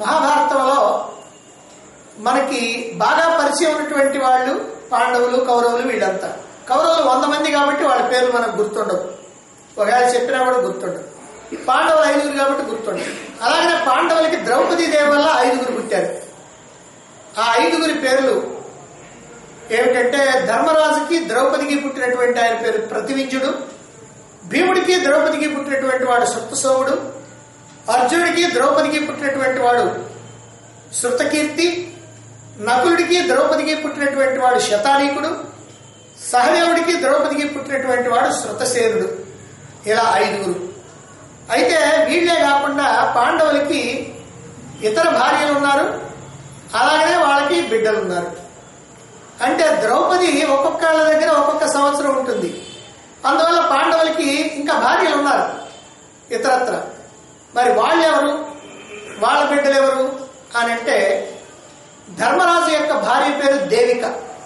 మహాభారతంలో మనకి బాగా పరిచయం ఉన్నటువంటి వాళ్ళు పాండవులు కౌరవులు వీళ్ళంతా కౌరవులు వంద మంది కాబట్టి వాళ్ళ పేర్లు మనకు గుర్తుండవు ఒకవేళ చెప్పినా కూడా గుర్తుండవు పాండవులు ఐదుగురు కాబట్టి గుర్తుండవు అలాగనే పాండవులకి ద్రౌపదీ దేవి వల్ల ఐదుగురు పుట్టారు ఆ ఐదుగురి పేర్లు ఏమిటంటే ధర్మరాజుకి ద్రౌపదికి పుట్టినటువంటి ఆయన పేరు ప్రతివింజుడు భీముడికి ద్రౌపదికి పుట్టినటువంటి వాడు సప్తసోముడు అర్జునుడికి ద్రౌపదికి పుట్టినటువంటి వాడు శృతకీర్తి నకులుడికి ద్రౌపదికి పుట్టినటువంటి వాడు శతానీకుడు సహదేవుడికి ద్రౌపదికి పుట్టినటువంటి వాడు శృతసేనుడు ఇలా ఐదుగురు అయితే వీళ్ళే కాకుండా పాండవులకి ఇతర భార్యలు ఉన్నారు అలాగనే వాళ్ళకి బిడ్డలు ఉన్నారు అంటే ద్రౌపది ఒక్కొక్కళ్ళ దగ్గర ఒక్కొక్క సంవత్సరం ఉంటుంది అందువల్ల పాండవులకి ఇంకా భార్యలు ఉన్నారు ఇతరత్ర మరి వాళ్ళు ఎవరు వాళ్ళ బిడ్డలు ఎవరు అని అంటే ధర్మరాజు యొక్క భార్య పేరు దేవిక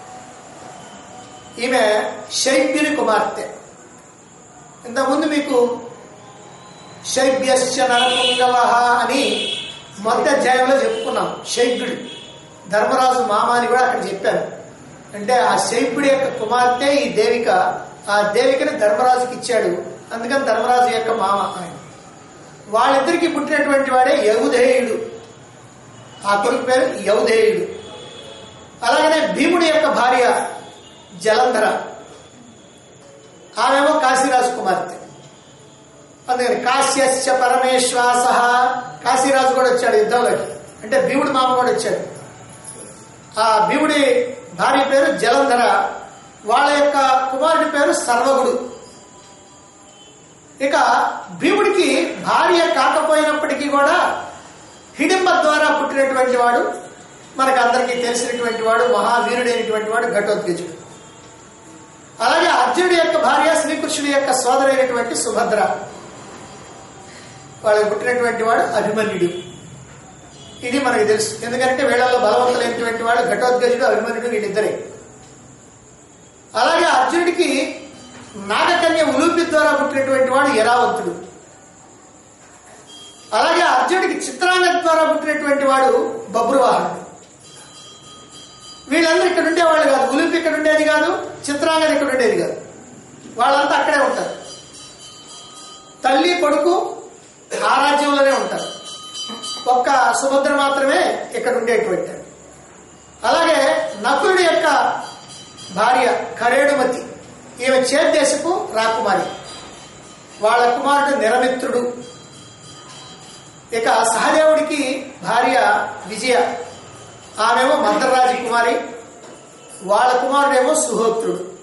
ఈమె శైబ్యుని కుమార్తె ఇంతకుముందు మీకు శైబ్యశ్చ నరపుంగవ అని మొదటి అధ్యాయంలో చెప్పుకున్నాం శైబ్యుడు ధర్మరాజు మామ అని కూడా అక్కడ చెప్పాను అంటే ఆ శైబ్యుడి యొక్క కుమార్తె ఈ దేవిక ఆ దేవికని ధర్మరాజుకి ఇచ్చాడు అందుకని ధర్మరాజు యొక్క మామ ఆయన వాళ్ళిద్దరికి పుట్టినటువంటి వాడే యౌధేయుడు ఆ కొడుకు పేరు యౌధేయుడు అలాగనే భీముడి యొక్క భార్య జలంధర ఆమెమో కాశీరాజు కుమార్తె అందుకని కాశ్యస్య పరమేశ్వాస కాశీరాజు కూడా వచ్చాడు యుద్ధంలోకి అంటే భీముడి మామ కూడా వచ్చాడు ఆ భీముడి భార్య పేరు జలంధర వాళ్ళ యొక్క కుమారుడి పేరు సర్వగుడు ఇక భీముడికి భార్య కాకపోయినప్పటికీ కూడా హిడింబ ద్వారా పుట్టినటువంటి వాడు మనకు అందరికీ తెలిసినటువంటి వాడు మహావీరుడైనటువంటి వాడు ఘటోత్కచుడు అలాగే అర్జునుడి యొక్క భార్య శ్రీకృష్ణుడి యొక్క సోదరైనటువంటి సుభద్ర వాళ్ళకి పుట్టినటువంటి వాడు అభిమన్యుడు ఇది మనకు తెలుసు ఎందుకంటే వీళ్ళలో బలవంతులైనటువంటి వాడు ఘటోద్గజుడు అభిమన్యుడు వీళ్ళిద్దరే అలాగే అర్జునుడికి నాగకన్య ఉలూపి ద్వారా పుట్టినటువంటి వాడు యరావంతుడు అలాగే అర్జునుడికి చిత్రాంగ ద్వారా పుట్టినటువంటి వాడు బబ్రువాహనుడు వీళ్ళందరూ ఇక్కడ ఉండేవాళ్ళు కాదు ఉలుపి ఇక్కడ ఉండేది కాదు చిత్రాంగద ఇక్కడ ఉండేది కాదు వాళ్ళంతా అక్కడే ఉంటారు తల్లి కొడుకు ఆ రాజ్యంలోనే ఉంటారు ఒక్క సుభద్ర మాత్రమే ఇక్కడ ఉండేటువంటి అలాగే నకులుడి యొక్క భార్య కరేడుమతి ఈమె చేద్దేశపు రాకుమారి వాళ్ళ కుమారుడు నిరమిత్రుడు ఇక సహదేవుడికి భార్య విజయ ఆమెమో మంత్రరాజ కుమారి వాళ్ళ కుమారుడేమో సుహోత్రుడు